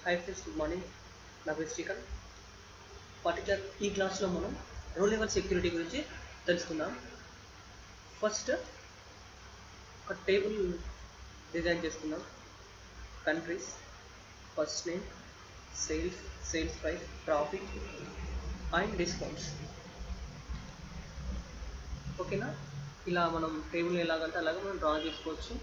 hi friends good morning నా పేరు Srikanth particular ఈ క్లాస్లో మనం రో లెవెల్ సెక్యూరిటీ గురించి తెలుసుకుందాం ఫస్ట్ ఒక టేబుల్ డిజైన్ చేసుకుందాం countries first name sales sales price profit and discounts ఓకేనా ఇలా మనం టేబుల్ ఎలాగంటే అలాగే మనం డ్రా చేసుకోవచ్చు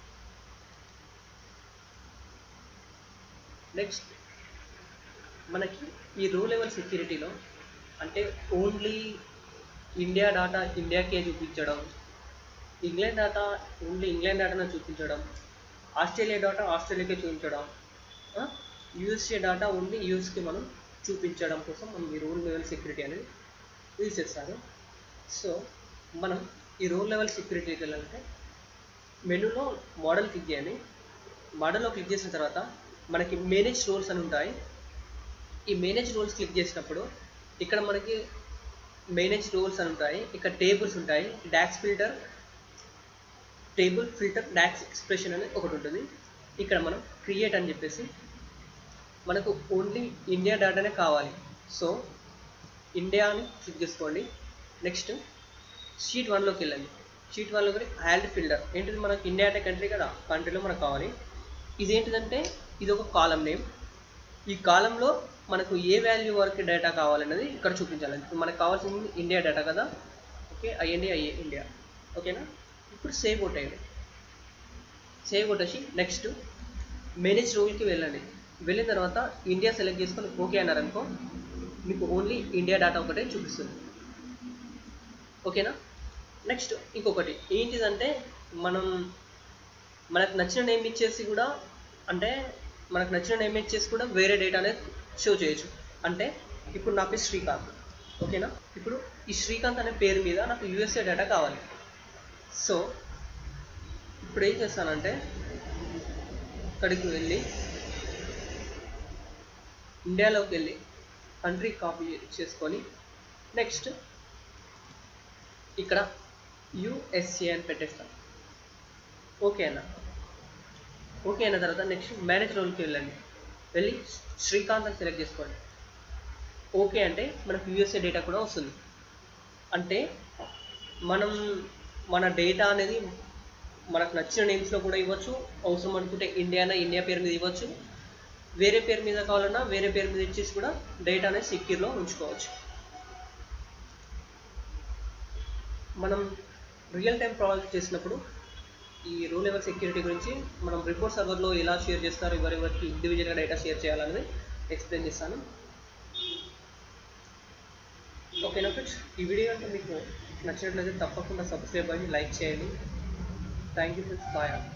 నెక్స్ట్ మనకి ఈ రో లెవెల్ సెక్యూరిటీలో అంటే ఓన్లీ ఇండియా డాటా ఇండియాకే చూపించడం ఇంగ్లాండ్ డాటా ఓన్లీ ఇంగ్లాండ్ డాటాను చూపించడం ఆస్ట్రేలియా డాటా ఆస్ట్రేలియాకే చూపించడం యూఎస్ఏ డాటా ఓన్లీ యూఎస్కి మనం చూపించడం కోసం మనం ఈ రోల్ లెవెల్ సెక్యూరిటీ అనేది యూజ్ చేస్తారు సో మనం ఈ రోల్ లెవెల్ సెక్యూరిటీకి వెళ్ళాలంటే మెనూలో మోడల్ క్లిక్ చేయండి మోడల్లో క్లిక్ చేసిన తర్వాత మనకి మేనేజ్ రోల్స్ అని ఉంటాయి ఈ మేనేజ్ రోల్స్ క్లిక్ చేసినప్పుడు ఇక్కడ మనకి మేనేజ్ రోల్స్ అని ఉంటాయి ఇక్కడ టేబుల్స్ ఉంటాయి DAX filter table filter DAX expression అనేది ఒకటి ఉంటుంది ఇక్కడ మనం క్రియేట్ అని చెప్పేసి మనకు ఓన్లీ ఇండియా డేటానే కావాలి సో ఇండియా అని క్లిక్ చేసుకోండి నెక్స్ట్ షీట్ వన్లోకి వెళ్ళండి షీట్ వన్లోకి యాడ్ ఫిల్టర్ ఏంటిది మనకి ఇండియా అంటే కంట్రీ కదా కంట్రీలో మనకు కావాలి ఇదేంటిదంటే ఇది ఒక కాలం నేమ్ ఈ కాలంలో మనకు ఏ వాల్యూ వరకు డేటా కావాలన్నది ఇక్కడ చూపించాలి ఇప్పుడు మనకు కావాల్సింది ఇండియా డేటా కదా ఓకే ఐఎండి ఐఏ ఇండియా ఓకేనా ఇప్పుడు సేవ్ కొట్టేయండి సేవ్ కొట్టేసి నెక్స్ట్ మేనేజ్ రూల్కి వెళ్ళండి వెళ్ళిన తర్వాత ఇండియా సెలెక్ట్ చేసుకొని ఓకే అన్నారనుకో మీకు ఓన్లీ ఇండియా డేటా ఒకటే చూపిస్తుంది ఓకేనా నెక్స్ట్ ఇంకొకటి ఏంటిదంటే మనం మనకు నచ్చిన నేమ్ ఇచ్చేసి కూడా అంటే మనకు నచ్చిన నేమ్ ఇచ్చేసి కూడా వేరే డేటా అనేది షో చేయొచ్చు అంటే ఇప్పుడు నా పేరు శ్రీకాంత్ ఓకేనా ఇప్పుడు ఈ శ్రీకాంత్ అనే పేరు మీద నాకు యూఎస్ఏ డేటా కావాలి సో ఇప్పుడు ఏం చేస్తానంటే ఇక్కడికి వెళ్ళి ఇండియాలోకి వెళ్ళి కంట్రీ కాపీ చేసుకొని నెక్స్ట్ ఇక్కడ యుఎస్ఏ అని పెట్టేస్తాను ఓకే అన్న ఓకే అయిన తర్వాత నెక్స్ట్ మేనేజ్ రోల్కి వెళ్ళండి వెళ్ళి శ్రీకాంత్ అని సెలెక్ట్ చేసుకోండి ఓకే అంటే మనకు యూఎస్ఏ డేటా కూడా వస్తుంది అంటే మనం మన డేటా అనేది మనకు నచ్చిన నేమ్స్లో కూడా ఇవ్వచ్చు అవసరం అనుకుంటే ఇండియానా ఇండియా పేరు మీద ఇవ్వచ్చు వేరే పేరు మీద కావాలన్నా వేరే పేరు మీద ఇచ్చేసి కూడా డేటా అనేది సెక్యూర్లో ఉంచుకోవచ్చు మనం రియల్ టైం ప్రాజెక్ట్ చేసినప్పుడు ఈ రో లెవెల్ సెక్యూరిటీ గురించి మనం రిపోర్ట్ సర్వర్లో ఎలా షేర్ చేస్తారు ఎవరెవరికి ఇండివిజువల్గా డేటా షేర్ చేయాలనేది ఎక్స్ప్లెయిన్ చేస్తాను ఓకేనా ఫ్రెండ్స్ ఈ వీడియో అంటే మీకు నచ్చినట్లయితే తప్పకుండా సబ్స్క్రైబ్ అయ్యి లైక్ చేయండి థ్యాంక్ యూ ఫ్రెండ్స్ బాయ్